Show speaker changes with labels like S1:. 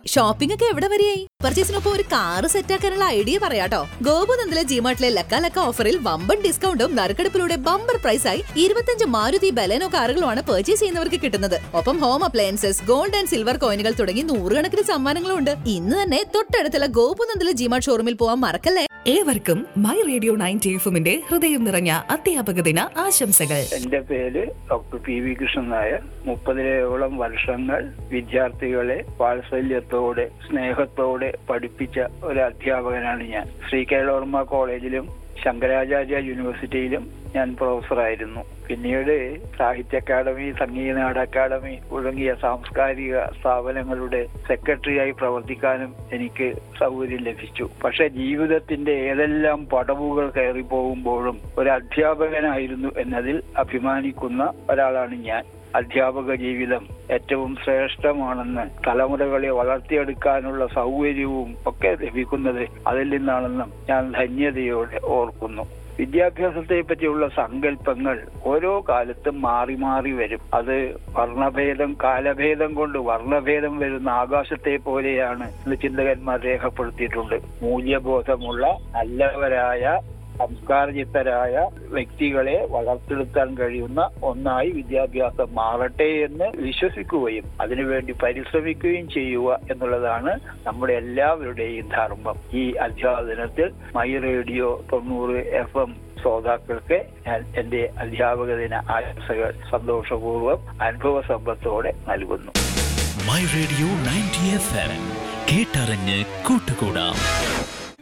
S1: shopping ഒക്കെ എവിടെ വരെയായി പർച്ചേസിനൊപ്പം ഒരു കാറ് സെറ്റാക്കാനുള്ള ഐഡിയ പറയാട്ടോ ഗോപുനന്ദിലെ ജിമാർട്ടിലെ ലക്ക ലക്ക ഓഫറിൽ വമ്പൻ ഡിസ്കൗണ്ടും നറുക്കെടുപ്പിലൂടെ ബമ്പർ പ്രൈസായി ഇരുപത്തഞ്ച് മാരുതി ബലേനോ കാറുകളുമാണ് പർച്ചേസ് ചെയ്യുന്നവർക്ക് കിട്ടുന്നത് ഒപ്പം home appliances gold and silver കോയിനുകൾ തുടങ്ങി നൂറുകണക്കിന് സമ്മാനങ്ങളും ഉണ്ട് ഇന്ന് തന്നെ തൊട്ടടുത്തുള്ള ഗോപുനന്ദിലെ ജിമാർട്ട് ഷോറൂമിൽ പോവാൻ മറക്കല്ലേ
S2: ഏവർക്കും മൈ റേഡിയോ നയൻറ്റി എഫുമിന്റെ ഹൃദയം നിറഞ്ഞ അധ്യാപക ദിന ആശംസകൾ
S3: എന്റെ പേര് doctor P V Krishnan Nair മുപ്പതിലേയോളം വർഷങ്ങൾ വിദ്യാർത്ഥികളെ വാത്സല്യത്തോടെ സ്നേഹത്തോടെ പഠിപ്പിച്ച ഒരു അധ്യാപകനാണ് ഞാൻ ശ്രീ കേരളവർമ്മ കോളേജിലും ശങ്കരാചാര്യ യൂണിവേഴ്സിറ്റിയിലും ഞാൻ പ്രൊഫസറായിരുന്നു പിന്നീട് സാഹിത്യ അക്കാദമി സംഗീത നാട അക്കാദമി തുടങ്ങിയ സാംസ്കാരിക സ്ഥാപനങ്ങളുടെ സെക്രട്ടറിയായി പ്രവർത്തിക്കാനും എനിക്ക് സൗകര്യം ലഭിച്ചു പക്ഷെ ജീവിതത്തിന്റെ ഏതെല്ലാം പടവുകൾ കയറി പോകുമ്പോഴും ഒരു അധ്യാപകനായിരുന്നു എന്നതിൽ അഭിമാനിക്കുന്ന ഒരാളാണ് ഞാൻ അധ്യാപക ജീവിതം ഏറ്റവും ശ്രേഷ്ഠമാണെന്ന് തലമുറകളെ വളർത്തിയെടുക്കാനുള്ള സൗകര്യവും ഒക്കെ ലഭിക്കുന്നത് അതിൽ നിന്നാണെന്നും ഞാൻ ധന്യതയോടെ ഓർക്കുന്നു വിദ്യാഭ്യാസത്തെ പറ്റിയുള്ള സങ്കല്പങ്ങൾ ഓരോ കാലത്തും മാറി മാറി വരും അത് വർണ്ണഭേദം കാലഭേദം കൊണ്ട് വർണ്ണഭേദം വരുന്ന ആകാശത്തെ പോലെയാണ് എന്ന് ചിന്തകന്മാർ രേഖപ്പെടുത്തിയിട്ടുണ്ട് മൂല്യബോധമുള്ള നല്ലവരായ സംസ്കാരചിത്തരായ വ്യക്തികളെ വളർത്തെടുക്കാൻ കഴിയുന്ന ഒന്നായി വിദ്യാഭ്യാസം മാറട്ടെ എന്ന് വിശ്വസിക്കുകയും അതിനുവേണ്ടി പരിശ്രമിക്കുകയും ചെയ്യുക എന്നുള്ളതാണ് നമ്മുടെ എല്ലാവരുടെയും ധർമ്മം ഈ അധ്യാപനത്തിൽ മൈ റേഡിയോ തൊണ്ണൂറ് എഫ് എം ശ്രോതാക്കൾക്ക് ഞാൻ എന്റെ അധ്യാപക ദിന ആശംസകൾ സന്തോഷപൂർവ്വം അനുഭവ സമ്പത്തോടെ നൽകുന്നു
S4: My Radio ninety F M കേട്ടറിഞ്ഞ് കൂട്ടുകൂടാം